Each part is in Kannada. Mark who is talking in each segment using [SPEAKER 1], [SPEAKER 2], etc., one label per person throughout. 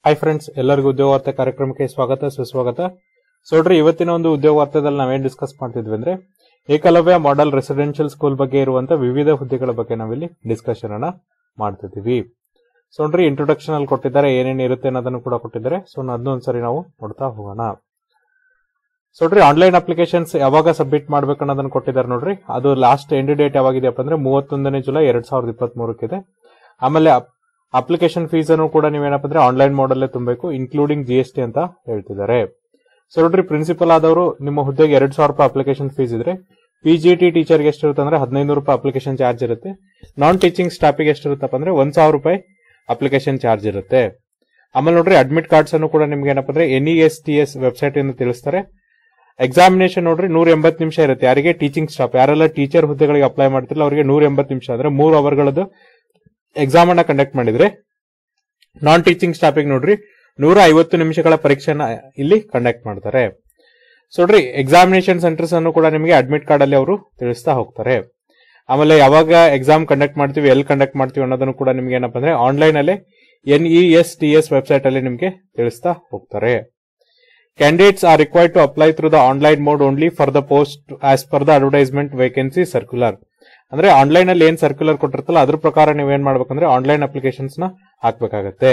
[SPEAKER 1] ಹಾಯ್ ಫ್ರೆಂಡ್ಸ್ ಎಲ್ಲರಿಗೂ ಉದ್ಯೋಗ ವಾರ್ತೆ ಕಾರ್ಯಕ್ರಮಕ್ಕೆ ಸ್ವಾಗತ ಸುಸ್ವಾಗತ ಸೊ ನೋಡ್ರಿ ಇವತ್ತಿನ ಒಂದು ಉದ್ಯೋಗ ವಾರ್ತೆದಲ್ಲಿ ನಾವೇನ್ ಡಿಸ್ಕಸ್ ಮಾಡ್ತಿದ್ವಿ ಅಂದ್ರೆ ಏಕಲವ್ಯ ಮಾಡೆಲ್ ರೆಸಿಡೆನ್ಷಿಯಲ್ ಸ್ಕೂಲ್ ಬಗ್ಗೆ ಇರುವಂತ ವಿವಿಧ ಹುದ್ದೆಗಳ ಬಗ್ಗೆ ನಾವಿಲ್ಲಿ ಡಿಸ್ಕಷನ್ ಅನ್ನ ಮಾಡ್ತಿದ್ದೀವಿ ಸೊ ನೋಡ್ರಿ ಇಂಟ್ರೊಡಕ್ಷನ್ ಅಲ್ಲಿ ಕೊಟ್ಟಿದ್ದಾರೆ ಏನೇನು ಇರುತ್ತೆ ಅನ್ನೋದನ್ನು ಕೂಡ ಕೊಟ್ಟಿದ್ದಾರೆ ಸೊ ಅದನ್ನೊಂದ್ಸರಿ ನಾವು ನೋಡ್ತಾ ಹೋಗೋಣ ಸೊ ನೋಡ್ರಿ ಆನ್ಲೈನ್ ಅಪ್ಲಿಕೇಶನ್ಸ್ ಯಾವಾಗ ಸಬ್ಮಿಟ್ ಮಾಡ್ಬೇಕು ಅನ್ನೋದನ್ನ ಕೊಟ್ಟಿದ್ದಾರೆ ನೋಡ್ರಿ ಅದು ಲಾಸ್ಟ್ ಎಂಡ್ ಡೇಟ್ ಯಾವಾಗಿದೆಯಪ್ಪ ಅಂದ್ರೆ ಮೂವತ್ತೊಂದನೇ ಜುಲೈ ಎರಡ್ ಸಾವಿರದ ಇಪ್ಪತ್ತ್ ಮೂರಕ್ಕಿದೆ ಆಮೇಲೆ ಅಪ್ಲಿಕೇಶನ್ ಫೀಸ್ ಅನ್ನು ಕೂಡ ನೀವೇನಪ್ಪ ಅಂದ್ರೆ ಆನ್ಲೈನ್ ಮಾಡಲ್ಲೇ ತುಂಬಬೇಕು ಇನ್ಕ್ಲೂಡಿಂಗ್ ಜಿ ಎಸ್ ಟಿ ಅಂತ ಹೇಳ್ತಿದ್ದಾರೆ ಸೊ ನೋಡ್ರಿ ಪ್ರಿನ್ಸಿಪಲ್ ಆದವರು ನಿಮ್ಮ ಹುದ್ದೆಗೆ ಎರಡ್ ಸಾವಿರ ರೂಪಾಯಿ ಅಪ್ಲಿಕೇಶನ್ ಫೀಸ್ ಇದ್ರೆ ಪಿ ಜಿ ಟಿ ಟೀಚರ್ಗೆ ಎಷ್ಟಿರುತ್ತೆ ಅಂದ್ರೆ ಹದಿನೈದು ರೂಪಾಯಿ ಅಪ್ಲಿಕೇಶನ್ ಚಾರ್ಜ್ ಇರುತ್ತೆ ನಾನ್ ಟೀಚಿಂಗ್ ಸ್ಟಾಫಿಗೆ ಎಷ್ಟಿರುತ್ತಪ್ಪ ಅಂದ್ರೆ ಒಂದ್ ಸಾವಿರ ರೂಪಾಯಿ ಅಪ್ಲಿಕೇಶನ್ ಚಾರ್ಜ್ ಇರುತ್ತೆ ಆಮೇಲೆ ನೋಡ್ರಿ ಅಡ್ಮಿಟ್ ಕಾರ್ಡ್ಸ್ ಅನ್ನು ಕೂಡ ನಿಮ್ಗೆ ಏನಪ್ಪ ಅಂದ್ರೆ N E S T S website ಇಂದ ತಿಳಿಸ್ತಾರೆ ಎಕ್ಸಾಮಿನೇಷನ್ ನೋಡ್ರಿ ನೂರ ಎಂಬತ್ತು ನಿಮಿಷ ಇರುತ್ತೆ ಯಾರಿಗೆ ಟೀಚಿಂಗ್ ಸ್ಟಾಫ್ ಯಾರೆಲ್ಲ ಟೀಚರ್ ಹುದ್ದೆಗಳಿಗೆ ಅಪ್ಲೈ ಮಾಡ್ತಿಲ್ಲ ಅವರಿಗೆ ನೂರ ಎಂಬತ್ತು ನಿಮಿಷ ಅಂದ್ರೆ ಮೂರು ಅವರ್ಗಳದ್ದು ಎಕ್ಸಾಮ್ ಅನ್ನ ಕಂಡಕ್ಟ್ ಮಾಡಿದ್ರೆ ನಾನ್ ಟೀಚಿಂಗ್ ಸ್ಟಾಫಿಗೆ ನೋಡ್ರಿ ನೂರ ಐವತ್ತು ನಿಮಿಷಗಳ ಪರೀಕ್ಷೆನ ಇಲ್ಲಿ ಕಂಡಕ್ಟ್ ಮಾಡ್ತಾರೆ ಸೊ ನೋಡ್ರಿ ಎಕ್ಸಾಮಿನೇಷನ್ ಸೆಂಟರ್ಸ್ ಅನ್ನು ಕೂಡ ನಿಮಗೆ ಅಡ್ಮಿಟ್ ಕಾರ್ಡ್ ಅಲ್ಲಿ ಅವರು ತಿಳಿಸ್ತಾ ಹೋಗ್ತಾರೆ ಆಮೇಲೆ ಯಾವಾಗ ಎಕ್ಸಾಮ್ ಕಂಡಕ್ಟ್ ಮಾಡ್ತೀವಿ ಎಲ್ಲಿ ಕಂಡಕ್ಟ್ ಮಾಡ್ತೀವಿ ಅನ್ನೋದನ್ನು ಕೂಡ ನಿಮ್ಗೆ ಏನಪ್ಪ ಅಂದ್ರೆ ಆನ್ಲೈನ್ ಅಲ್ಲಿ N E S T S website ಅಲ್ಲಿ ನಿಮಗೆ ತಿಳಿಸ್ತಾ ಹೋಗ್ತಾರೆ candidates are required to apply through the online mode only for the post as per the advertisement vacancy circular ಅಂದ್ರೆ ಆನ್ಲೈನ್ ಅಲ್ಲಿ ಏನ್ ಸರ್ಕ್ಯುಲರ್ ಕೊಟ್ಟಿರ್ತಲ್ಲ ಅದ್ರ ಪ್ರಕಾರ ನೀವೇನ್ ಮಾಡ್ಬೇಕಂದ್ರೆ ಆನ್ಲೈನ್ ಅಪ್ಲಿಕೇಶನ್ಸ್ ನ ಹಾಕ್ಬೇಕಾಗತ್ತೆ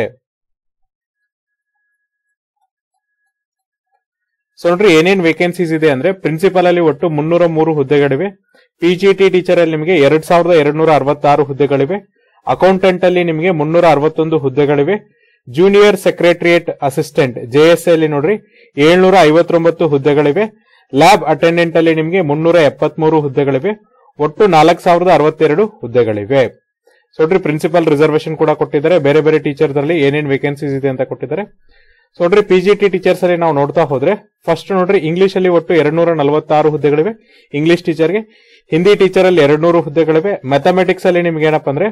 [SPEAKER 1] ಸೊ ನೋಡ್ರಿ ಏನೇನ್ ವೇಕೆನ್ಸೀಸ್ ಇದೆ ಅಂದ್ರೆ ಪ್ರಿನ್ಸಿಪಲ್ ಅಲ್ಲಿ ಒಟ್ಟು ಮುನ್ನೂರ ಮೂರು ಹುದ್ದೆಗಳಿವೆ ಪಿಜಿಟಿ ಟೀಚರ್ ಅಲ್ಲಿ ನಿಮಗೆ ಎರಡ್ ಸಾವಿರದ ಎರಡ್ ನೂರ ಅರವತ್ತಾರು ಹುದ್ದೆಗಳಿವೆ ಅಕೌಂಟೆಂಟ್ ಅಲ್ಲಿ ನಿಮಗೆ ಮುನ್ನೂರ ಅರವತ್ತೊಂದು ಹುದ್ದೆಗಳಿವೆ ಜೂನಿಯರ್ ಸೆಕ್ರೆಟರಿಯೇಟ್ ಅಸಿಸ್ಟೆಂಟ್ ಜೆಎಸ್ ಅಲ್ಲಿ ನೋಡ್ರಿ ಏಳ್ನೂರ ಐವತ್ತೊಂಬತ್ತು ಹುದ್ದೆಗಳಿವೆ ಲ್ಯಾಬ್ ಅಟೆಂಡೆಂಟ್ ಅಲ್ಲಿ ನಿಮಗೆ ಮುನ್ನೂರ ಎಪ್ಪತ್ಮೂರು ಹುದ್ದೆಗಳಿವೆ ಒಟ್ಟು ನಾಲ್ಕು ಸಾವಿರದ ಅರವತ್ತೆರಡು ಹುದ್ದೆಗಳಿವೆ ಸೊ ನೋಡ್ರಿ ಪ್ರಿನ್ಸಿಪಲ್ ರಿಸರ್ವೇಶನ್ ಕೂಡ ಕೊಟ್ಟಿದ್ದಾರೆ ಬೇರೆ ಬೇರೆ ಟೀಚರ್ಸ್ ಅಲ್ಲಿ ಏನೇನ್ ವೇಕೆನ್ಸೀಸ್ ಇದೆ ಅಂತ ಕೊಟ್ಟಿದ್ದಾರೆ ಸೊ ನೋಡ್ರಿ ಪಿಜಿಟಿ ಟೀಚರ್ಸ್ ಅಲ್ಲಿ ನಾವು ನೋಡ್ತಾ ಹೋದ್ರೆ ಫಸ್ಟ್ ನೋಡ್ರಿ ಇಂಗ್ಲಿಷ್ ಅಲ್ಲಿ ಒಟ್ಟು ಎರಡ್ ನೂರ ನಲವತ್ತಾರು ಹುದ್ದೆಗಳಿವೆ ಇಂಗ್ಲಿಷ್ ಟೀಚರ್ಗೆ ಹಿಂದಿ ಟೀಚರ್ ಅಲ್ಲಿ ಎರಡ್ ನೂರು ಹುದ್ದೆಗಳಿವೆ ಮ್ಯಾಥಮೆಟಿಕ್ಸ್ ಅಲ್ಲಿ ನಿಮ್ಗೆ ಏನಪ್ಪ ಅಂದ್ರೆ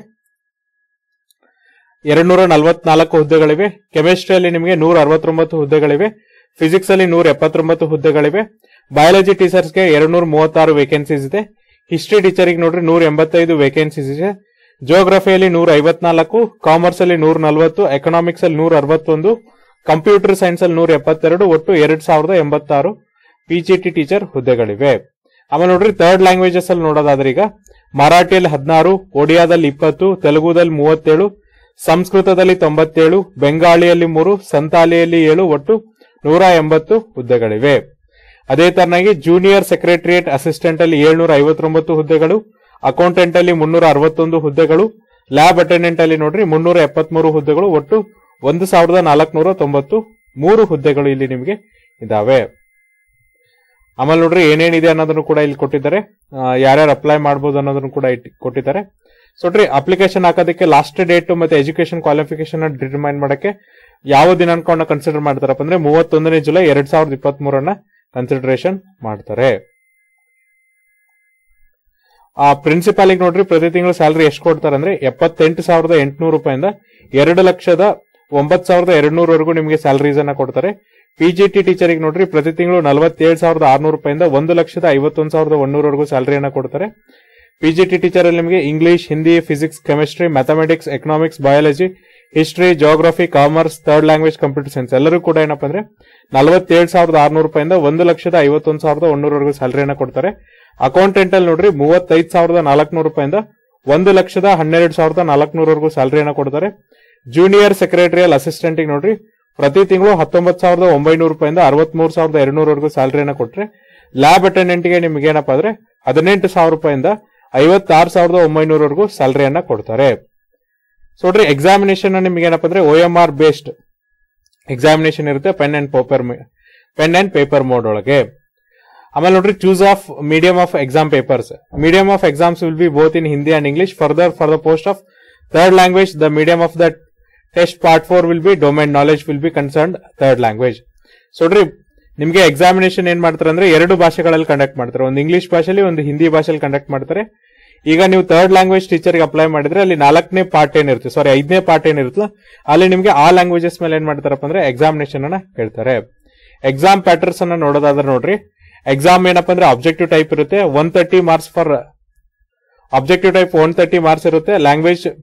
[SPEAKER 1] ಎರಡ್ ನೂರ ನಲವತ್ನಾಲ್ಕು ಹುದ್ದೆಗಳಿವೆ ಕೆಮಿಸ್ಟ್ರಿಯಲ್ಲಿ ನಿಮಗೆ ನೂರ ಅರವತ್ತೊಂಬತ್ತು ಹುದ್ದೆಗಳಿವೆ ಫಿಸಿಕ್ಸ್ ಅಲ್ಲಿ ನೂರ ಎಪ್ಪತ್ತೊಂಬತ್ತು ಹುದ್ದೆಗಳಿವೆ ಬಯಾಲಜಿ ಟೀಚರ್ಸ್ಗೆ ಎರಡ್ ನೂರ ಮೂವತ್ತಾರು ವೇಕೆನ್ಸೀಸ್ ಇದೆ ಹಿಸ್ಟ್ರಿ ಟೀಚರ್ಗೆ ನೋಡ್ರಿ ನೂರ ಎಂಬತ್ತೈದು ವೇಕೆನ್ಸೀಸ್ ಇದೆ ಜಿಯೋಗ್ರಫಿಯಲ್ಲಿ ನೂರ ಐವತ್ನಾಲ್ಕು ಕಾಮರ್ಸ್ ಅಲ್ಲಿ ನೂರ ನಲವತ್ತು ಎಕನಾಮಿಕ್ಸ್ ಅಲ್ಲಿ ನೂರ ಅರವತ್ತೊಂದು ಕಂಪ್ಯೂಟರ್ ಸೈನ್ಸ್ ಅಲ್ಲಿ ನೂರ ಎಪ್ಪತ್ತೆರಡು ಒಟ್ಟು ಎರಡ್ ಸಾವಿರದ ಎಂಬತ್ತಾರು ಪಿಜಿಟಿ ಟೀಚರ್ ಹುದ್ದೆಗಳಿವೆ ಆಮೇಲೆ ನೋಡ್ರಿ ಥರ್ಡ್ ಲ್ಯಾಂಗ್ವೇಜಸ್ ಅಲ್ಲಿ ನೋಡೋದಾದ್ರೆ ಈಗ ಮರಾಠಿಯಲ್ಲಿ ಹದಿನಾರು ಒಡಿಯಾದಲ್ಲಿ ಇಪ್ಪತ್ತು ತೆಲುಗುದಲ್ಲಿ ಮೂವತ್ತೇಳು ಸಂಸ್ಕೃತದಲ್ಲಿ ತೊಂಬತ್ತೇಳು ಬೆಂಗಾಳಿಯಲ್ಲಿ ಮೂರು ಸಂತಾಲಿಯಲ್ಲಿ ಏಳು ಒಟ್ಟು ನೂರ ಎಂಬತ್ತು ಹುದ್ದೆಗಳಿವೆ ಅದೇ ತರನಾಗಿ ಜೂನಿಯರ್ ಸೆಕ್ರೆಟರಿಯೇಟ್ ಅಸಿಸ್ಟೆಂಟ್ ಅಲ್ಲಿ ಏಳ್ನೂರ ಐವತ್ತೊಂಬತ್ತು ಹುದ್ದೆಗಳು ಅಕೌಂಟೆಂಟ್ ಅಲ್ಲಿ ಮುನ್ನೂರ ಅರವತ್ತೊಂದು ಹುದ್ದೆಗಳು ಲ್ಯಾಬ್ ಅಟೆಂಡೆಂಟ್ ಅಲ್ಲಿ ನೋಡ್ರಿ ಮುನ್ನೂರ ಎಪ್ಪತ್ಮೂರು ಹುದ್ದೆಗಳು ಒಟ್ಟು ಒಂದು ಸಾವಿರದ ನಾಲ್ಕುನೂರ ತೊಂಬತ್ತು ಮೂರು ಹುದ್ದೆಗಳು ಇಲ್ಲಿ ನಿಮಗೆ ಇದಾವೆ ಆಮೇಲೆ ನೋಡ್ರಿ ಏನೇನಿದೆ ಅನ್ನೋದನ್ನು ಕೂಡ ಇಲ್ಲಿ ಕೊಟ್ಟಿದ್ದಾರೆ ಯಾರ್ಯಾರು ಅಪ್ಲೈ ಮಾಡಬಹುದು ಅನ್ನೋದನ್ನು ಕೂಡ ಕೊಟ್ಟಿದ್ದಾರೆ ಸೊ ನೋಡ್ರಿ ಅಪ್ಲಿಕೇಶನ್ ಹಾಕೋದಕ್ಕೆ ಲಾಸ್ಟ್ ಡೇಟ್ ಮತ್ತೆ ಎಜುಕೇಶನ್ ಕ್ವಾಲಿಫಿಕೇಶನ್ ಡಿಟರ್ಮೈನ್ ಮಾಡಕ್ಕೆ ಯಾವ ದಿನಾಂಕವನ್ನ ಕನ್ಸಿಡರ್ ಮಾಡ್ತಾರಪ್ಪ ಅಂದ್ರೆ ಮೂವತ್ತೊಂದನೇ ಜುಲೈ ಎರಡ್ ಸಾವಿರದ ಇಪ್ಪತ್ತ್ ಮೂರನ್ನ ಕನ್ಸಿಡರೇಷನ್ ಮಾಡ್ತಾರೆ ಆ ಪ್ರಿನ್ಸಿಪಾಲಿಗೆ ನೋಡ್ರಿ ಪ್ರತಿ ತಿಂಗಳು ಸ್ಯಾಲರಿ ಎಷ್ಟು ಕೊಡ್ತಾರೆ ಅಂದ್ರೆ ಎಪ್ಪತ್ತೆಂಟು ಸಾವಿರದ ಎಂಟುನೂರು ರೂಪಾಯಿಂದ ಎರಡು ಲಕ್ಷದ ಒಂಬತ್ತು ಸಾವಿರದ ಎರಡು ನೂರವರೆಗೂ ನಿಮಗೆ ಸ್ಯಾಲರೀಸ್ ಅನ್ನ ಕೊಡ್ತಾರೆ ಪಿಜಿಟಿ ಟೀಚರಿಗೆ ನೋಡ್ರಿ ಪ್ರತಿ ತಿಂಗಳು ನಲವತ್ತೇಳು ಸಾವಿರದ ಆರ್ನೂರು ರೂಪಾಯಿಂದ ಒಂದು ಲಕ್ಷದ ಐವತ್ತೊಂದು ಸಾವಿರದ ಒಂದೂರವರೆಗೂ ಸ್ಯಾಲರಿಯನ್ನ ಕೊಡ್ತಾರೆ ಪಿಜಿಟಿ ಟೀಚರ್ ಅಲ್ಲಿ ನಿಮಗೆ English Hindi physics chemistry mathematics economics biology history geography commerce third language computer science ಎಲ್ಲರೂ ಕೂಡ ಏನಪ್ಪಾ ಅಂದ್ರೆ ನಲವತ್ತೇಳು ಸಾವಿರದ ಆರ್ನೂರು ರೂಪಾಯಿಂದ ಒಂದು ಲಕ್ಷದ ಐವತ್ತೊಂದು ಸಾವಿರದ ಒಂದೂರವರೆಗೂ ಸ್ಯಾಲರಿಯನ್ನ ಕೊಡ್ತಾರೆ ಅಕೌಂಟೆಂಟ್ ಅಲ್ಲಿ ನೋಡ್ರಿ ಮೂವತ್ತೈದು ಸಾವಿರದ ನಾಲ್ಕುನೂರು ರೂಪಾಯಿಂದ ಒಂದು ಲಕ್ಷದ ಹನ್ನೆರಡು ಸಾವಿರದ ನಾಲ್ಕುನೂರವರೆಗೂ ಸ್ಯಾಲರಿಯನ್ನ ಕೊಡ್ತಾರೆ ಜೂನಿಯರ್ ಸೆಕ್ರೆಟರಿಯಲ್ ಅಸಿಸ್ಟೆಂಟ್ ನೋಡ್ರಿ ಪ್ರತಿ ತಿಂಗಳು ಹತ್ತೊಂಬತ್ತು ಸಾವಿರದ ಒಂಬೈನೂರು ರೂಪಾಯಿಂದ ಅರವತ್ಮೂರು ಸಾವಿರದ ಎರಡ್ನೂರವರೆಗೂ ಸ್ಯಾಲರಿಯನ್ನ ಕೊಟ್ರೆ ಲ್ಯಾಬ್ ಅಟೆಂಡೆಂಟ್ಗೆ ನಿಮ್ಗೆ ಏನಪ್ಪಾ ಅಂದ್ರೆ ಹದಿನೆಂಟು ಸಾವಿರ ರೂಪಾಯಿಂದ ಐವತ್ತಾರು ಸಾವಿರದ ಒಂಬೈನೂರವರೆಗೂ ಸ್ಯಾಲರಿಯನ್ನ ಕೊಡ್ತಾರೆ ಸೊ ನೋಡ್ರಿ ಎಕ್ಸಾಮಿನೇಷನ್ ನಿಮ್ಗೆ ಏನಪ್ಪಾ ಅಂದ್ರೆ O M R based examination ಇರುತ್ತೆ pen and paper pen and paper mode ಒಳಗೆ ಆಮೇಲೆ ನೋಡ್ರಿ choose of medium of exam papers medium of exams will be both in Hindi and English further for the post of third language the medium of the test part four will be domain knowledge will be concern third language so ನೋಡ್ರಿ ನಿಮಗೆ ಎಕ್ಸಾಮಿನೇಷನ್ ಏನ್ ಮಾಡ್ತಾರೆ ಅಂದ್ರೆ ಎರಡು ಭಾಷೆಗಳಲ್ಲಿ ಕಂಡಕ್ಟ್ ಮಾಡ್ತಾರೆ ಒಂದು ಇಂಗ್ಲಿಷ್ ಭಾಷೆಯಲ್ಲಿ ಒಂದು ಹಿಂದಿ ಭಾಷೆಯಲ್ಲಿ ಕಂಡಕ್ಟ್ ಮಾಡ್ತಾರೆ ಈಗ ನೀವು ಥರ್ಡ್ ಲ್ಯಾಂಗ್ವೇಜ್ ಟೀಚರ್ಗೆ ಅಪ್ಲೈ ಮಾಡಿದ್ರೆ ಅಲ್ಲಿ ನಾಲ್ಕನೇ ಪಾರ್ಟ್ ಏನಿರುತ್ತೆ ಸಾರಿ ಐದನೇ ಪಾರ್ಟ್ ಏನಿರುತ್ತಲ್ಲ ಅಲ್ಲಿ ನಿಮಗೆ ಆ ಲ್ಯಾಂಗ್ವೇಜಸ್ ಮೇಲೆ ಏನ್ ಮಾಡ್ತಾರಪ್ಪ ಅಂದ್ರೆ ಎಕ್ಸಾಮಿನೇಷನ್ ಅನ್ನ ಹೇಳ್ತಾರೆ ಎಕ್ಸಾಮ್ ಪ್ಯಾಟರ್ನ್ಸ್ ಅನ್ನ ನೋಡೋದಾದ್ರೆ ನೋಡ್ರಿ ಎಕ್ಸಾಮ್ ಏನಪ್ಪಾ ಅಂದ್ರೆ ಅಬ್ಜೆಕ್ಟಿವ್ ಟೈಪ್ ಇರುತ್ತೆ one thirty marks for objective type one thirty marks ಇರುತ್ತೆ language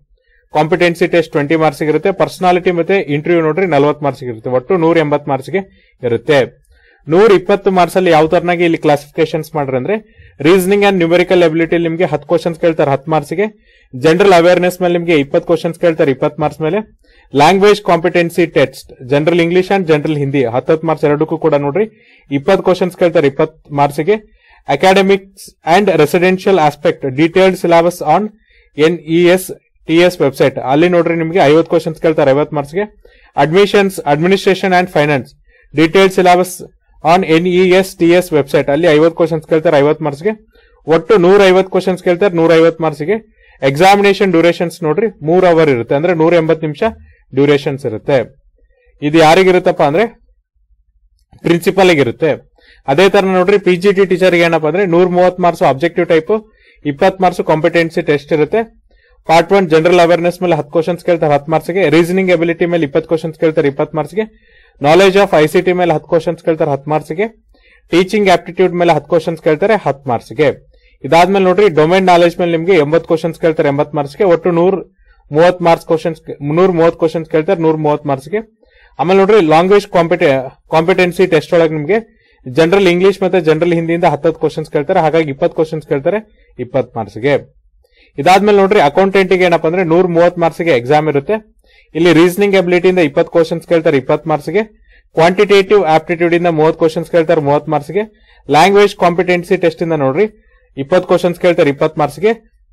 [SPEAKER 1] competency test twenty marks ಇರುತ್ತೆ ಪರ್ಸನಾಲಿಟಿ ಮತ್ತೆ ಇಂಟರ್ವ್ಯೂ ನೋಡ್ರಿ ನಲ್ವತ್ತು ಮಾರ್ಕ್ಸ್ ಇರುತ್ತೆ ಒಟ್ಟು ನೂರ ಎಂಬತ್ತು ಮಾರ್ಕ್ಸ್ಗೆ ಇರುತ್ತೆ ನೂರ ಇಪ್ಪತ್ತು ಮಾರ್ಕ್ಸ್ ಅಲ್ಲಿ ಯಾವ ತರನಾಗಿ ಇಲ್ಲಿ ಕ್ಲಾಸಿಫಿಕೇಶನ್ಸ್ ಮಾಡ್ರಿ ಅಂದ್ರೆ ರೀಸನಿಂಗ್ ಅಂಡ್ ನ್ಯೂಮರಿಕಲ್ ಎಬಿಲಿಟಿ ನಿಮಗೆ ಹತ್ತು ಕ್ವಶನ್ಸ್ ಕೇಳ್ತಾರೆ ಹತ್ತು ಮಾರ್ಕ್ಸ್ಗೆ ಜನರಲ್ ಅವೇರ್ನೆಸ್ ಮೇಲೆ ನಿಮಗೆ ಇಪ್ಪತ್ತು ಕ್ವಶನ್ಸ್ ಕೇಳ್ತಾರೆ ಇಪ್ಪತ್ತು ಮಾರ್ಕ್ಸ್ ಮೇಲೆ language competency test general English and general Hindi ಹತ್ತತ್ತು ಮಾರ್ಕ್ಸ್ ಎರಡಕ್ಕೂ ಕೂಡ ನೋಡ್ರಿ ಇಪ್ಪತ್ತು ಕ್ವಶನ್ಸ್ ಕೇಳ್ತಾರೆ ಇಪ್ಪತ್ತು ಮಾರ್ಕ್ಸ್ಗೆ academics and residential aspect detailed syllabus on N E S T S website ಅಲ್ಲಿ ನೋಡ್ರಿ ನಿಮಗೆ ಐವತ್ತು ಕ್ವಶನ್ಸ್ ಕೇಳ್ತಾರೆ ಐವತ್ತು ಮಾರ್ಕ್ಸ್ಗೆ admissions administration and finance detailed syllabus on N E S T S website ಅಲ್ಲಿ ಐವತ್ತು ಕ್ವಶನ್ಸ್ ಕೇಳ್ತಾರೆ ಐವತ್ತು ಮಾರ್ಕ್ಸ್ಗೆ ಒಟ್ಟು ನೂರ ಐವತ್ತು ಕ್ವಶನ್ಸ್ ಕೇಳ್ತಾರೆ ನೂರ ಐವತ್ತು ಮಾರ್ಕ್ಸ್ಗೆ ಎಕ್ಸಾಮಿನೇಷನ್ ಡ್ಯೂರೇಷನ್ಸ್ ನೋಡ್ರಿ ಮೂರ್ ಅವರ್ ಇರುತ್ತೆ ಅಂದ್ರೆ ನೂರ ಎಂಬತ್ತು ನಿಮಿಷ ಡ್ಯೂರೇಷನ್ಸ್ ಇರುತ್ತೆ ಇದು ಯಾರಿಗಿರುತ್ತಪ್ಪ ಅಂದ್ರೆ ಪ್ರಿನ್ಸಿಪಲ್ ಇರುತ್ತೆ ಅದೇ ತರ ನೋಡ್ರಿ ಪಿ ಜಿ ಟಿ ಟೀಚರ್ ಏನಪ್ಪ ಅಂದ್ರೆ ನೂರ ಮೂವತ್ ಮಾರ್ಕ್ಸ್ ಆಬ್ಜೆಕ್ಟಿವ್ ಟೈಪ್ ಇಪ್ಪತ್ ಮಾರ್ಕ್ಸ್ ಕಾಂಪಿಟೆನ್ಸಿ ಟೆಸ್ಟ್ ಇರುತ್ತೆ ಪಾರ್ಟ್ ಒನ್ ಜನರಲ್ ಅವೇರ್ನೆಸ್ ಮೇಲೆ ಹತ್ತು ಕ್ವಶನ್ಸ್ ಕೇಳ್ತಾರೆ ಹತ್ತು ಮಾರ್ಕ್ಸ್ಗೆ ರೀಸನಿಂಗ್ ಎಬಿಲಿಟಿ ಮೇಲೆ ಇಪ್ಪತ್ತು ಕ್ವಶನ್ಸ್ ಕೇಳ್ತಾರೆ ಇಪ್ಪತ್ತು ಮಾರ್ಕ್ಸ್ಗೆ knowledge of I C T ಮೇಲೆ ಹತ್ತು ಕ್ವಶನ್ಸ್ ಕೇಳ್ತಾರೆ ಹತ್ತು ಮಾರ್ಕ್ಸ್ಗೆ ಟೀಚಿಂಗ್ ಆಪ್ಟಿಟ್ಯೂಡ್ ಮೇಲೆ ಹತ್ತು ಕ್ವಶನ್ಸ್ ಕೇಳ್ತಾರೆ ಹತ್ತು ಮಾರ್ಕ್ಸ್ಗೆ ಇದಾದ್ಮೇಲೆ ನೋಡ್ರಿ ಡೊಮೈನ್ ನಾಲೆಜ್ ಮೇಲೆ ನಿಮಗೆ ಎಂಬತ್ತು ಕ್ವಶನ್ಸ್ ಕೇಳ್ತಾರೆ ಎಂಬತ್ತು ಮಾರ್ಕ್ಸ್ಗೆ ಒಟ್ಟು ನೂರ್ ಮೂವತ್ ಮಾರ್ಕ್ಸ್ ಕ್ವಶನ್ಸ್ ನೂರ್ ಮೂವತ್ ಕ್ವಶನ್ಸ್ ಕೇಳ್ತಾರೆ ನೂರ್ ಮೂವತ್ ಮಾರ್ಕ್ಸ್ಗೆ ಆಮೇಲೆ ನೋಡ್ರಿ ಲ್ಯಾಂಗ್ವೇಜ್ ಕಾಂಪಿಟೆ ಕಾಂಪಿಟೆನ್ಸಿ ಟೆಸ್ಟ್ ಒಳಗೆ ನಿಮಗೆ ಜನರಲ್ ಇಂಗ್ಲಿಷ್ ಮತ್ತೆ ಜನರಲ್ ಹಿಂದಿಯಿಂದ ಹತ್ತತ್ತು ಕ್ವಶನ್ಸ್ ಕೇಳ್ತಾರೆ ಹಾಗಾಗಿ ಇಪ್ಪತ್ತು ಕ್ವಶನ್ಸ್ ಕೇಳ್ತಾರೆ ಇಪ್ಪತ್ತು ಮಾರ್ಕ್ಸ್ಗೆ ಇದಾದ್ಮೇಲೆ ನೋಡ್ರಿ ಅಕೌಂಟೆಂಟಿಗೆ ಏನಪ್ಪ ಅಂದ್ರೆ ನೂರ್ ಮೂವತ್ ಮಾರ್ಕ್ಸ್ಗೆ ಎಕ್ಸಾಮ್ ಇರುತ್ತೆ ಇಲ್ಲಿ ರೀಸನಿಂಗ್ ಎಬಿಲಿಟಿಯಿಂದ ಇಪ್ಪತ್ತು ಕ್ವಶನ್ಸ್ ಕೇಳ್ತಾರೆ ಇಪ್ಪತ್ತು ಮಾರ್ಕ್ಸ್ಗೆ ಕ್ವಾಂಟಿಟೇಟಿವ್ ಆಪ್ಟಿಟ್ಯೂಡ್ ಇಂದ ಮೂವತ್ತು ಕ್ವಶನ್ಸ್ ಕೇಳ್ತಾರೆ ಮೂವತ್ತು ಮಾರ್ಕ್ಸ್ಗೆ ಲ್ಯಾಂಗ್ವೇಜ್ ಕಾಂಪಿಟೆನ್ಸಿ ಟೆಸ್ಟ್ ಇಂದ ನೋಡ್ರಿ ಇಪ್ಪತ್ತು ಕ್ವಶನ್ಸ್ ಕೇಳ್ತಾರೆ ಇಪ್ಪತ್ತು ಮಾರ್ಕ್ಸ್ಗೆ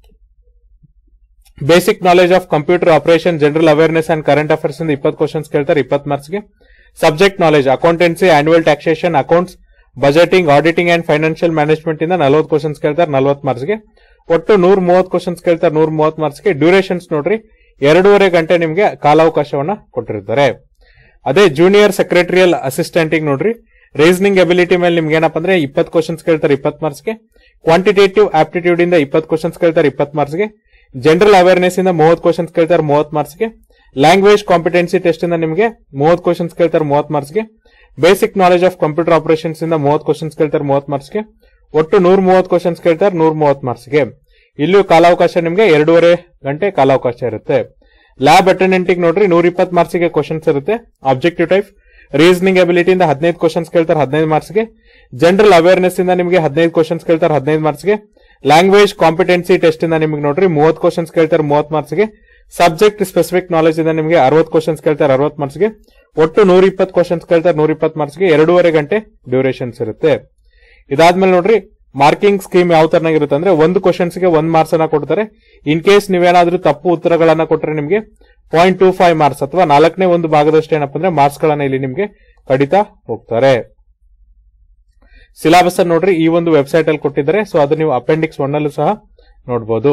[SPEAKER 1] basic knowledge of computer operation general awareness and current affairs ಇಂದ ಇಪ್ಪತ್ತು ಕ್ವಶನ್ಸ್ ಕೇಳ್ತಾರೆ ಇಪ್ಪತ್ತು ಮಾರ್ಕ್ಸ್ಗೆ subject knowledge accountancy annual taxation accounts budgeting auditing and financial management ಇಂದ ನಲವತ್ತು ಕ್ವಶನ್ಸ್ ಕೇಳ್ತಾರೆ ನಲವತ್ತು ಮಾರ್ಕ್ಸ್ಗೆ ಒಟ್ಟು ನೂರ ಮೂವತ್ತು ಕ್ವಶನ್ಸ್ ಕೇಳ್ತಾರೆ ನೂರ ಮೂವತ್ತು ಮಾರ್ಕ್ಸ್ಗೆ ಡ್ಯೂರೇಷನ್ಸ್ ನೋಡ್ರಿ ಎರಡೂವರೆ ಗಂಟೆ ನಿಮಗೆ ಕಾಲಾವಕಾಶವನ್ನ ಕೊಟ್ಟಿರ್ತಾರೆ ಅದೇ ಜೂನಿಯರ್ ಸೆಕ್ರೆಟರಿಯಲ್ ಅಸಿಸ್ಟೆಂಟಿಗೆ ನೋಡ್ರಿ ರೀಸನಿಂಗ್ ಎಬಿಲಿಟಿ ಮೇಲೆ ನಿಮ್ಗೆ ಏನಪ್ಪ ಅಂದ್ರೆ ಇಪ್ಪತ್ತು ಕ್ವಶನ್ಸ್ ಕೇಳ್ತಾರೆ ಇಪ್ಪತ್ತು ಮಾರ್ಕ್ಸ್ಗೆ ಕ್ವಾಂಟಿಟೇಟಿವ್ ಆಪ್ಟಿಟ್ಯೂಡ್ ಇಂದ ಇಪ್ಪತ್ತು ಕ್ವಶನ್ಸ್ ಕೇಳ್ತಾರೆ ಇಪ್ಪತ್ತು ಮಾರ್ಕ್ಸ್ಗೆ ಜನರಲ್ ಅವೇರ್ನೆಸ್ ಇಂದ ಮೂವತ್ತು ಕ್ವಶನ್ಸ್ ಕೇಳ್ತಾರೆ ಮೂವತ್ತು ಮಾರ್ಕ್ಸ್ಗೆ ಲ್ಯಾಂಗ್ವೇಜ್ ಕಾಂಪಿಟೆನ್ಸಿ ಟೆಸ್ಟ್ ಇಂದ ನಿಮಗೆ ಮೂವತ್ತು ಕ್ವಶನ್ಸ್ ಕೇಳ್ತಾರೆ ಮೂವತ್ತು ಮಾರ್ಕ್ಸ್ಗೆ basic knowledge of computer operations ಇಂದ ಮೂವತ್ತು ಕ್ವಶನ್ಸ್ ಕೇಳ್ತಾರೆ ಮೂವತ್ತು ಮಾರ್ಕ್ಸ್ಗೆ ಒಟ್ಟು ನೂರ ಮೂವತ್ತು ಕ್ವಶನ್ಸ್ ಕೇಳ್ತಾರೆ ನೂರ ಮೂವತ್ತು ಮಾರ್ಕ್ಸ್ಗೆ ಇಲ್ಲಿಯೂ ಕಾಲಾವಕಾಶ ನಿಮಗೆ ಎರಡೂವರೆ ಗಂಟೆ ಕಾಲಾವಕಾಶ ಇರುತ್ತೆ ಲ್ಯಾಬ್ ಅಟೆಂಡೆಂಟಿಗೆ ನೋಡ್ರಿ ನೂರ ಇಪ್ಪತ್ತು ಮಾರ್ಕ್ಸ್ಗೆ ಕ್ವಶನ್ಸ್ ಇರುತ್ತೆ ಆಬ್ಜೆಕ್ಟಿವ್ ಟೈಪ್ ರೀಸನಿಂಗ್ ಎಬಿಲಿಟಿ ಇಂದ ಹದಿನೈದು ಕ್ವಶನ್ಸ್ ಕೇಳ್ತಾರೆ ಹದಿನೈದು ಮಾರ್ಕ್ಸ್ಗೆ ಜನರಲ್ ಅವೇರ್ನೆಸ್ ಇಂದ ನಿಮಗೆ ಹದಿನೈದು ಕ್ವಶನ್ಸ್ ಕೇಳ್ತಾರೆ ಹದಿನೈದು ಮಾರ್ಕ್ಸ್ಗೆ ಲ್ಯಾಂಗ್ವೇಜ್ ಕಾಂಪಿಟೆನ್ಸಿ ಟೆಸ್ಟ್ ಇಂದ ನಿಮಗೆ ನೋಡ್ರಿ ಮೂವತ್ತು ಕ್ವಶನ್ಸ್ ಕೇಳ್ತಾರೆ ಮೂವತ್ತು ಮಾರ್ಕ್ಸ್ಗೆ ಸಬ್ಜೆಕ್ಟ್ ಸ್ಪೆಸಿಫಿಕ್ ನಾಲೆಜ್ ಇಂದ ನಿಮಗೆ ಅರವತ್ತು ಕ್ವಶನ್ಸ್ ಕೇಳ್ತಾರೆ ಅರವತ್ತು ಮಾರ್ಕ್ಸ್ಗೆ ಒಟ್ಟು ನೂರ ಇಪ್ಪತ್ತು ಕ್ವಶನ್ಸ್ ಕೇಳ್ತಾರೆ ನೂರ ಇಪ್ಪತ್ತು ಮಾರ್ಕ್ಸ್ಗೆ ಎರಡೂವರೆ ಗಂಟೆ ಡ್ಯೂರೇಷನ್ಸ್ ಇರುತ್ತೆ ಇದಾದ್ಮೇಲೆ ನೋಡ್ರಿ ಮಾರ್ಕಿಂಗ್ ಸ್ಕೀಮ್ ಯಾವ ತರನಾಗಿರುತ್ತೆ ಅಂದ್ರೆ ಒಂದು ಕ್ವಶನ್ಸ್ಗೆ ಒಂದ್ ಮಾರ್ಕ್ಸ್ ಅನ್ನ ಕೊಡ್ತಾರೆ ಇನ್ ಕೇಸ್ ನೀವೇನಾದ್ರೂ ತಪ್ಪು ಉತ್ತರಗಳನ್ನ ಕೊಟ್ಟರೆ ನಿಮಗೆ ಪಾಯಿಂಟ್ ಟೂ ಫೈವ್ ಮಾರ್ಕ್ಸ್ ಅಥವಾ ನಾಲ್ಕನೇ ಒಂದು ಭಾಗದಷ್ಟು ಏನಪ್ಪ ಅಂದ್ರೆ ಮಾರ್ಕ್ಸ್ ಗಳನ್ನ ಇಲ್ಲಿ ನಿಮಗೆ ಕಡಿತಾ ಹೋಗ್ತಾರೆ ಸಿಲಾಬಸ್ ಅನ್ನು ನೋಡ್ರಿ ಈ ಒಂದು ವೆಬ್ಸೈಟ್ ಅಲ್ಲಿ ಕೊಟ್ಟಿದ್ದಾರೆ ಸೊ ಅದು ನೀವು ಅಪೆಂಡಿಕ್ಸ್ ಒನ್ ಅಲ್ಲೂ ಸಹ ನೋಡಬಹುದು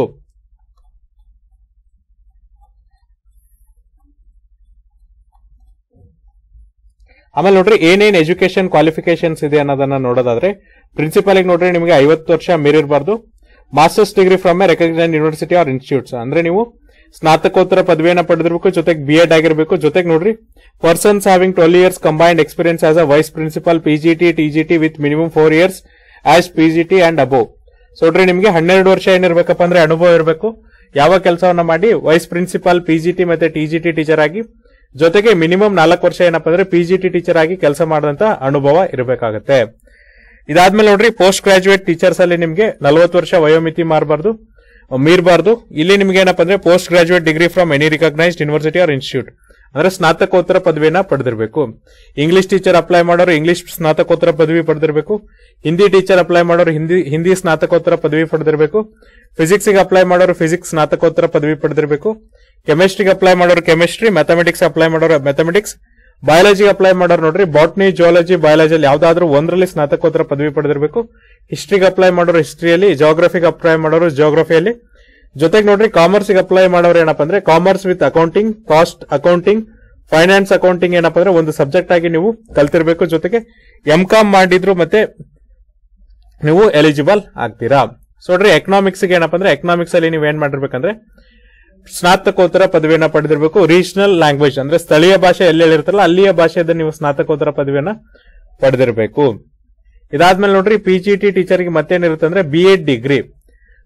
[SPEAKER 1] ಆಮೇಲೆ ನೋಡ್ರಿ ಏನೇನ್ ಎಜುಕೇಶನ್ ಕ್ವಾಲಿಫಿಕೇಶನ್ಸ್ ಇದೆ ಅನ್ನೋದನ್ನ ನೋಡೋದಾದ್ರೆ ಪ್ರಿನ್ಸಿಪಲ್ ನೋಡ್ರಿ ನಿಮಗೆ ಐವತ್ತು ವರ್ಷ ಮೀರಿರಬಾರ್ದು masters degree from a recognise university or institutes ಅಂದ್ರೆ ನೀವು ಸ್ನಾತಕೋತ್ತರ ಪದವಿಯನ್ನ ಪಡೆದಿರಬೇಕು ಜೊತೆಗೆ ಬಿ ಎಡ್ ಆಗಿರಬೇಕು ಜೊತೆಗೆ ನೋಡ್ರಿ persons having twelve years combined experience as a vice principal PGT TGT with minimum four years as PGT and above so ನೋಡ್ರಿ ನಿಮಗೆ ಹನ್ನೆರಡು ವರ್ಷ ಏನಿರ್ಬೇಕಪ್ಪ ಅಂದ್ರೆ ಅನುಭವ ಇರಬೇಕು ಯಾವ ಕೆಲಸವನ್ನ ಮಾಡಿ ವೈಸ್ ಪ್ರಿನ್ಸಿಪಲ್ ಪಿಜಿಟಿ ಮತ್ತೆ ಟಿಜಿಟಿ ಟೀಚರ್ ಆಗಿ ಜೊತೆಗೆ ಮಿನಿಮಮ್ ನಾಲ್ಕು ವರ್ಷ ಏನಪ್ಪ ಅಂದ್ರೆ ಪಿಜಿಟಿ ಟೀಚರ್ ಆಗಿ ಕೆಲಸ ಮಾಡಿದಂತ ಅನುಭವ ಇರಬೇಕಾಗತ್ತೆ ಇದಾದ್ಮೇಲೆ ನೋಡ್ರಿ ಪೋಸ್ಟ್ ಗ್ರಾಜುಯೇಟ್ ಟೀಚರ್ಸ್ ಅಲ್ಲಿ ನಿಮಗೆ ನಲವತ್ತು ವರ್ಷ ವಯೋಮಿತಿ ಮಾರಬಾರ್ದು ಮೀರಬಾರ್ದು ಇಲ್ಲಿ ನಿಮ್ಗೆ ಏನಪ್ಪ ಅಂದ್ರೆ post graduate degree from any recognised university or institute ಅಂದ್ರೆ ಸ್ನಾತಕೋತ್ತರ ಪದವಿಯನ್ನ ಪಡೆದಿರಬೇಕು ಇಂಗ್ಲಿಷ್ ಟೀಚರ್ ಅಪ್ಲೈ ಮಾಡೋರು ಇಂಗ್ಲಿಷ್ ಸ್ನಾತಕೋತ್ತರ ಪದವಿ ಪಡೆದಿರಬೇಕು ಹಿಂದಿ ಟೀಚರ್ ಅಪ್ಲೈ ಮಾಡೋರು ಹಿಂದಿ ಹಿಂದಿ ಸ್ನಾತಕೋತ್ತರ ಪದವಿ ಪಡೆದಿರಬೇಕು ಫಿಸಿಕ್ಸ್ ಗೆ ಅಪ್ಲೈ ಮಾಡೋರು ಫಿಸಿಕ್ಸ್ ಸ್ನಾತಕೋತ್ತರ ಪದವಿ ಪಡೆದಿರಬೇಕು ಕೆಮಿಸ್ಟ್ರಿಗೆ ಅಪ್ಲೈ ಮಾಡೋರು ಕೆಮಿಸ್ಟ್ರಿ ಮ್ಯಾಥಮೆಟಿಕ್ಸ್ ಅಪ್ಲೈ ಮಾಡೋರು ಮ್ಯಾಥಮೆಟಿಕ್ಸ್ ಬಯಾಲಜಿಗೆ ಅಪ್ಲೈ ಮಾಡೋರು ನೋಡ್ರಿ ಬಾಟ್ನಿ ಜಿಯಾಲಜಿ ಬಯಾಲಜಿಯಲ್ಲಿ ಯಾವ್ದಾದ್ರು ಒಂದರಲ್ಲಿ ಸ್ನಾತಕೋತ್ತರ ಪದವಿ ಪಡೆದಿರಬೇಕು ಹಿಸ್ಟ್ರಿಗೆ ಅಪ್ಲೈ ಮಾಡೋರು ಹಿಸ್ಟ್ರಿಯಲ್ಲಿ ಜೋಗ್ರಫಿಗೆ ಅಪ್ಲೈ ಮಾಡೋರು ಜೋಗ್ರಫಿಯಲ್ಲಿ ಜೊತೆಗೆ ನೋಡ್ರಿ ಕಾಮರ್ಸ್ಗೆ ಅಪ್ಲೈ ಮಾಡೋರು ಏನಪ್ಪ ಅಂದ್ರೆ commerce with accounting cost accounting finance accounting ಏನಪ್ಪ ಅಂದ್ರೆ ಒಂದು ಸಬ್ಜೆಕ್ಟ್ ಆಗಿ ನೀವು ಕಲ್ತಿರ್ಬೇಕು ಜೊತೆಗೆ ಎಂ ಕಾಮ್ ಮಾಡಿದ್ರು ಮತ್ತೆ ನೀವು ಎಲಿಜಿಬಲ್ ಆಗ್ತೀರಾ ಸೊ ನೋಡ್ರಿ ಎಕನಾಮಿಕ್ಸ್ ಏನಪ್ಪ ಅಂದ್ರೆ ಎಕನಾಮಿಕ್ಸ್ ಅಲ್ಲಿ ನೀವು ಏನ್ ಮಾಡಿರ್ಬೇಕಂದ್ರೆ ಸ್ನಾತಕೋತ್ತರ ಪದವಿಯನ್ನ ಪಡೆದಿರಬೇಕು ರೀಜನಲ್ ಲ್ಯಾಂಗ್ವೇಜ್ ಅಂದ್ರೆ ಸ್ಥಳೀಯ ಭಾಷೆ ಎಲ್ಲಿ ಹೇಳಿರ್ತಾರಲ್ಲ ಅಲ್ಲಿಯ ಭಾಷೆಯಿಂದ ನೀವು ಸ್ನಾತಕೋತ್ತರ ಪದವಿಯನ್ನ ಪಡೆದಿರಬೇಕು ಇದಾದ್ಮೇಲೆ ನೋಡ್ರಿ ಪಿ ಜಿ ಟಿ ಟೀಚರ್ಗೆ ಮತ್ತೇನಿರುತ್ತೆ ಅಂದ್ರೆ ಬಿ ಎಡ್ ಡಿಗ್ರಿ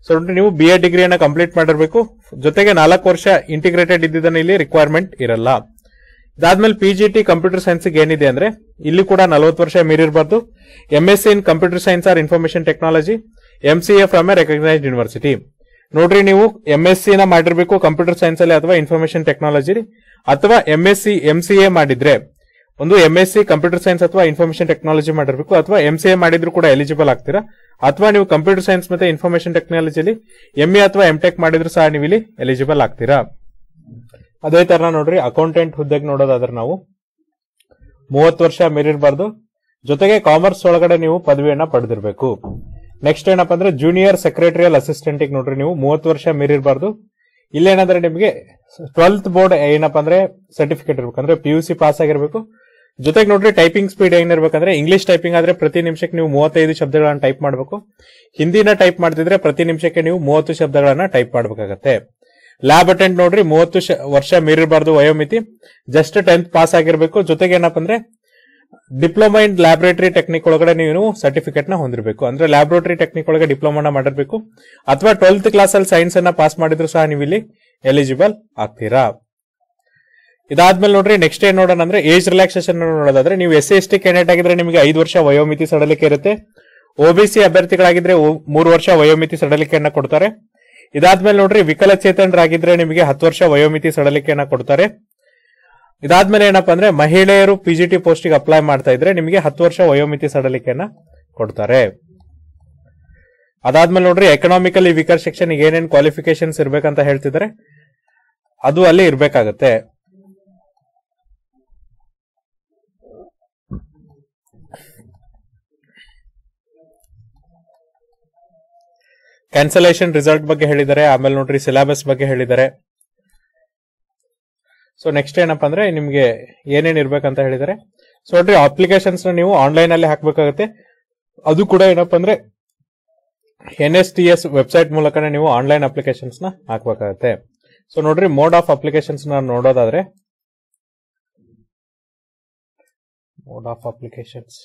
[SPEAKER 1] ಸೊ ನೋಡ್ರಿ ನೀವು ಬಿ ಎ ಡಿಗ್ರಿಯನ್ನ ಕಂಪ್ಲೀಟ್ ಮಾಡಿರ್ಬೇಕು ಜೊತೆಗೆ ನಾಲ್ಕು ವರ್ಷ ಇಂಟಿಗ್ರೇಟೆಡ್ ಇದ್ದಿದ್ದನ್ನ ಇಲ್ಲಿ ರಿಕ್ವೈರ್ಮೆಂಟ್ ಇರಲ್ಲ ಇದಾದ್ಮೇಲೆ P G T computer science ಏನಿದೆ ಅಂದ್ರೆ ಇಲ್ಲಿ ಕೂಡ ನಲವತ್ತು ವರ್ಷ ಮೀರಿರಬಾರ್ದು M S C in computer science or information technology M C A from a recognised university ನೋಡ್ರಿ ನೀವು ಎಂ ಎಸ್ ಸಿ ನ ಮಾಡಿರ್ಬೇಕು ಕಂಪ್ಯೂಟರ್ ಸೈನ್ಸ್ ಅಲ್ಲಿ ಅಥವಾ ಇನ್ಫಾರ್ಮೇಶನ್ ಟೆಕ್ನಾಲಜಿ ಅಥವಾ M S C M C A ಮಾಡಿದ್ರೆ ಒಂದು M S C computer science ಅಥವಾ ಇನ್ಫಾರ್ಮೇಶನ್ ಟೆಕ್ನಾಲಜಿ ಮಾಡಿರ್ಬೇಕು ಅಥವಾ ಎಂ ಸಿ ಎ ಮಾಡಿದ್ರು ಕೂಡ ಎಲಿಜಿಬಲ್ ಆಗ್ತೀರಾ ಅಥವಾ ನೀವು ಕಂಪ್ಯೂಟರ್ ಸೈನ್ಸ್ ಮತ್ತೆ ಇನ್ಫಾರ್ಮೇಶನ್ ಟೆಕ್ನಾಲಜಿಲಿ ಎಂ ಎ ಅಥವಾ ಎಂ ಟೆಕ್ ಮಾಡಿದ್ರು ಸಹ ನೀವು ಇಲ್ಲಿ ಎಲಿಜಿಬಲ್ ಆಗ್ತೀರಾ ಅದೇ ತರ ನೋಡ್ರಿ ಅಕೌಂಟೆಂಟ್ ಹುದ್ದೆಗೆ ನೋಡೋದಾದ್ರೆ ನಾವು ಮೂವತ್ತು ವರ್ಷ ಮೀರಿರಬಾರ್ದು ಜೊತೆಗೆ ಕಾಮರ್ಸ್ ಒಳಗಡೆ ನೀವು ಪದವಿಯನ್ನ ಪಡೆದಿರಬೇಕು ನೆಕ್ಸ್ಟ್ ಏನಪ್ಪಾ ಅಂದ್ರೆ ಜೂನಿಯರ್ ಸೆಕ್ರೆಟರಿಯಲ್ ಅಸಿಸ್ಟೆಂಟ್ ನೋಡ್ರಿ ನೀವು ಮೂವತ್ತು ವರ್ಷ ಮೀರಿರಬಾರ್ದು ಇಲ್ಲೇನಾದ್ರೆ ನಿಮಗೆ ಟ್ವೆಲ್ತ್ ಬೋರ್ಡ್ ಏನಪ್ಪಾ ಅಂದ್ರೆ ಸರ್ಟಿಫಿಕೇಟ್ ಇರ್ಬೇಕು ಅಂದ್ರೆ ಪಿ ಯು ಸಿ ಪಾಸ್ ಆಗಿರ್ಬೇಕು ಜೊತೆಗೆ ನೋಡ್ರಿ ಟೈಪಿಂಗ್ ಸ್ಪೀಡ್ ಏನಿರ್ಬೇಕಂದ್ರೆ ಇಂಗ್ಲಿಷ್ ಟೈಪಿಂಗ್ ಆದ್ರೆ ಪ್ರತಿ ನಿಮಿಷಕ್ಕೆ ನೀವು ಮೂವತ್ತೈದು ಶಬ್ದಗಳನ್ನ ಟೈಪ್ ಮಾಡಬೇಕು ಹಿಂದಿನ ಟೈಪ್ ಮಾಡ್ತಿದ್ರೆ ಪ್ರತಿ ನಿಮಿಷಕ್ಕೆ ನೀವು ಮೂವತ್ತು ಶಬ್ದಗಳನ್ನ ಟೈಪ್ ಮಾಡಬೇಕಾಗತ್ತೆ ಲ್ಯಾಬ್ ಅಟೆಂಡ್ ನೋಡ್ರಿ ಮೂವತ್ತು ಶ- ವರ್ಷ ಮೀರಿರಬಾರ್ದು ವಯೋಮಿತಿ ಜಸ್ಟ್ ಟೆಂತ್ ಪಾಸ್ ಆಗಿರ್ಬೇಕು ಜೊತೆಗೆ ಏನಪ್ಪ ಅಂದ್ರೆ ಡಿಪ್ಲೊಮಾ ಇನ್ ಲ್ಯಾಬೊರೇಟರಿ ಟೆಕ್ನಿಕ್ ಒಳಗಡೆ ನೀವು ಸರ್ಟಿಫಿಕೇಟ್ ನ ಹೊಂದಿರಬೇಕು ಅಂದ್ರೆ ಲ್ಯಾಬೊರೇಟರಿ ಟೆಕ್ನಿಕ್ ಒಳಗೆ ಡಿಪ್ಲೊಮಾನ ಮಾಡಿರ್ಬೇಕು ಅಥವಾ ಟ್ವೆಲ್ತ್ ಕ್ಲಾಸ್ ಅಲ್ಲಿ ಸೈನ್ಸ್ ಅನ್ನ ಪಾಸ್ ಮಾಡಿದ್ರು ಸಹ ನೀವು ಇಲ್ಲಿ ಎಲಿಜಿಬಲ್ ಆಗ್ತೀರಾ ಇದಾದ್ಮೇಲೆ ನೋಡ್ರಿ ನೆಕ್ಸ್ಟ್ ಏನ್ ನೋಡೋಣ ಅಂದ್ರೆ ಏಜ್ ರಿಲ್ಯಾಕ್ಸೇಷನ್ ನೋಡೋದಾದ್ರೆ ನೀವು S C S T candidate ಆಗಿದ್ರೆ ನಿಮಗೆ ಐದು ವರ್ಷ ವಯೋಮಿತಿ ಸಡಲಿಕೆ ಇರುತ್ತೆ ಒಬಿಸಿ ಅಭ್ಯರ್ಥಿಗಳಾಗಿದ್ರೆ ಒ- ಮೂರು ವರ್ಷ ವಯೋಮಿತಿ ಸಡಲಿಕೆಯನ್ನ ಕೊಡ್ತಾರೆ ಇದಾದ್ಮೇಲೆ ನೋಡ್ರಿ ವಿಕಲಚೇತನರಾಗಿದ್ರೆ ನಿಮಗೆ ಹತ್ತು ವರ್ಷ ವಯೋಮಿತಿ ಸಡಲಿಕೆಯನ್ನ ಕೊಡ್ತಾರೆ ಇದಾದ್ಮೇಲೆ ಏನಪ್ಪಾ ಅಂದ್ರೆ ಮಹಿಳೆಯರು ಪಿಜಿಟಿ ಪೋಸ್ಟಿಗೆ ಅಪ್ಲೈ ಮಾಡ್ತಾ ಇದ್ರೆ ನಿಮಗೆ ಹತ್ತು ವರ್ಷ ವಯೋಮಿತಿ ಸಡಲಿಕೆಯನ್ನ ಕೊಡ್ತಾರೆ ಅದಾದ್ಮೇಲೆ ನೋಡ್ರಿ ಎಕನಾಮಿಕಲಿ ವೀಕರ್ ಸೆಕ್ಷನ್ ಏನೇನ್ ಕ್ವಾಲಿಫಿಕೇಶನ್ಸ್ ಇರ್ಬೇಕಂತ ಹೇಳ್ತಿದ್ದಾರೆ ಅದು ಅಲ್ಲಿ ಇರ್ಬೇಕಾಗತ್ತೆ ಕ್ಯಾನ್ಸಲೇಷನ್ ರಿಸಲ್ಟ್ ಬಗ್ಗೆ ಹೇಳಿದ್ದಾರೆ ಆಮೇಲೆ ನೋಡ್ರಿ ಸಿಲೆಬಸ್ ಬಗ್ಗೆ ಹೇಳಿದ್ದಾರೆ ಸೊ ನೆಕ್ಸ್ಟ್ ಏನಪ್ಪಾ ಅಂದ್ರೆ ನಿಮ್ಗೆ ಏನೇನ್ ಇರ್ಬೇಕಂತ ಹೇಳಿದ್ದಾರೆ ಸೊ ನೋಡ್ರಿ ಅಪ್ಲಿಕೇಶನ್ಸ್ ನೀವು ಆನ್ಲೈನ್ ಅಲ್ಲಿ ಹಾಕ್ಬೇಕಾಗತ್ತೆ ಅದು ಕೂಡ ಏನಪ್ಪಾ ಅಂದ್ರೆ N S T S website ಮೂಲಕನೇ ನೀವು ಆನ್ಲೈನ್ ಅಪ್ಲಿಕೇಶನ್ಸ್ ನ ಹಾಕ್ಬೇಕಾಗತ್ತೆ ಸೊ ನೋಡ್ರಿ ಮೋಡ್ ಆಫ್ ಅಪ್ಲಿಕೇಶನ್ಸ್ ನ ನೋಡೋದಾದ್ರೆ ಮೋಡ್ ಆಫ್ ಅಪ್ಲಿಕೇಶನ್ಸ್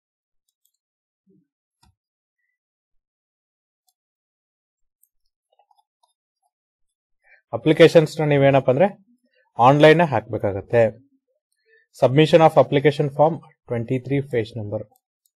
[SPEAKER 1] ಅಪ್ಲಿಕೇಶನ್ಸ್ ನ ನೀವೇನಪ್ಪ ಅಂದ್ರೆ ಆನ್ಲೈನ್ ಹಾಕ್ಬೇಕಾಗತ್ತೆ submission of application form twenty three page number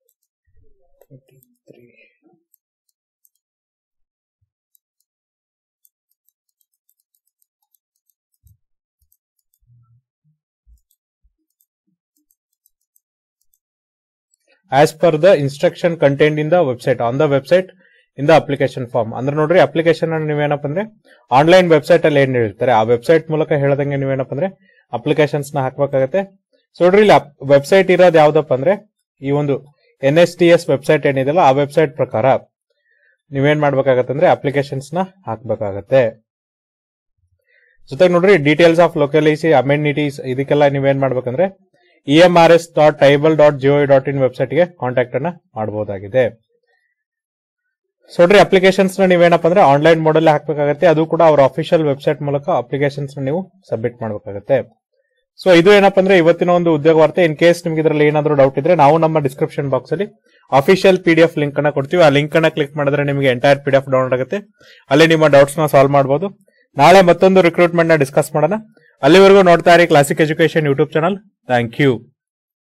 [SPEAKER 1] as per the instruction content in the website on the website in the application form ಅಂದ್ರೆ ನೋಡ್ರಿ ಅಪ್ಲಿಕೇಶನ್ ನೀವೇನಪ್ಪ ಅಂದ್ರೆ ಆನ್ಲೈನ್ ವೆಬ್ಸೈಟ್ ಅಲ್ಲಿ ಏನ್ ಹೇಳ್ತಾರೆ ಆ ವೆಬ್ಸೈಟ್ ಮೂಲಕ ಹೇಳದಂಗೆ ನೀವೇನಪ್ಪ ಅಂದ್ರೆ ಅಪ್ಲಿಕೇಶನ್ಸ್ ನ ಹಾಕ್ಬೇಕಾಗತ್ತೆ ಸೊ ನೋಡ್ರಿ ಇಲ್ಲಿ ವೆಬ್ಸೈಟ್ ಇರೋದು ಯಾವ್ದಪ್ಪ ಅಂದ್ರೆ ಈ ಒಂದು N S T S website ಏನಿದೆಯಲ್ಲ ಆ ವೆಬ್ಸೈಟ್ ಪ್ರಕಾರ ನೀವೇನ್ ಮಾಡ್ಬೇಕಾಗತ್ತೆ ಅಂದ್ರೆ ಅಪ್ಲಿಕೇಶನ್ಸ್ ನ ಹಾಕ್ಬೇಕಾಗತ್ತೆ ಜೊತೆಗೆ ನೋಡ್ರಿ ಡೀಟೇಲ್ಸ್ ಆಫ್ ಲೊಕಲಿಸಿ ಅಮೆನಿಟೀಸ್ ಇದಕ್ಕೆಲ್ಲ ನೀವೇನ್ ಮಾಡ್ಬೇಕಂದ್ರೆ E M R S dot tribal dot gov dot in website ಗೆ ಕಾಂಟ್ಯಾಕ್ಟ್ ಅನ್ನ ಮಾಡಬಹುದಾಗಿದೆ ಸೊ ನೋಡ್ರಿ ಅಪ್ಲಿಕೇಶನ್ಸ್ ನ ನೀವೇನಪ್ಪ ಅಂದ್ರೆ ಆನ್ಲೈನ್ ಮೋಡಲ್ ಹಾಕ್ಬೇಕಾಗತ್ತೆ ಅದು ಕೂಡ ಅವ್ರ ಅಫಿಷಿಯಲ್ ವೆಬ್ಸೈಟ್ ಮೂಲಕ ಅಪ್ಲಿಕೇಶನ್ಸ್ ನೀವು ಸಬ್ಮಿಟ್ ಮಾಡಬೇಕಾಗತ್ತೆ ಸೊ ಇದು ಏನಪ್ಪ ಅಂದ್ರೆ ಇವತ್ತಿನ ಒಂದು ಉದ್ಯೋಗ ವಾರ್ತೆ ಇನ್ ಕೇಸ್ ನಿಮ್ಗೆ ಇದರಲ್ಲಿ ಏನಾದರೂ ಡೌಟ್ ಇದ್ರೆ ನಾವು ನಮ್ಮ ಡಿಸ್ಕ್ರಿಪ್ಷನ್ ಬಾಕ್ಸ್ ಅಲ್ಲಿ official P D F link ಅನ್ನ ಕೊಡ್ತೀವಿ ಆ ಲಿಂಕ್ ಅನ್ನ ಕ್ಲಿಕ್ ಮಾಡಿದ್ರೆ ನಿಮಗೆ entire P D F download ಆಗುತ್ತೆ ಅಲ್ಲಿ ನಿಮ್ಮ ಡೌಟ್ಸ್ ನ ಸಾಲ್ವ್ ಮಾಡಬಹುದು ನಾಳೆ ಮತ್ತೊಂದು ರಿಕ್ರೂಟ್ಮೆಂಟ್ ನ ಡಿಸ್ಕಸ್ ಮಾಡೋಣ ಅಲ್ಲಿವರೆಗೂ ನೋಡ್ತಾ ಇರಿ Classic Education YouTube channel thank you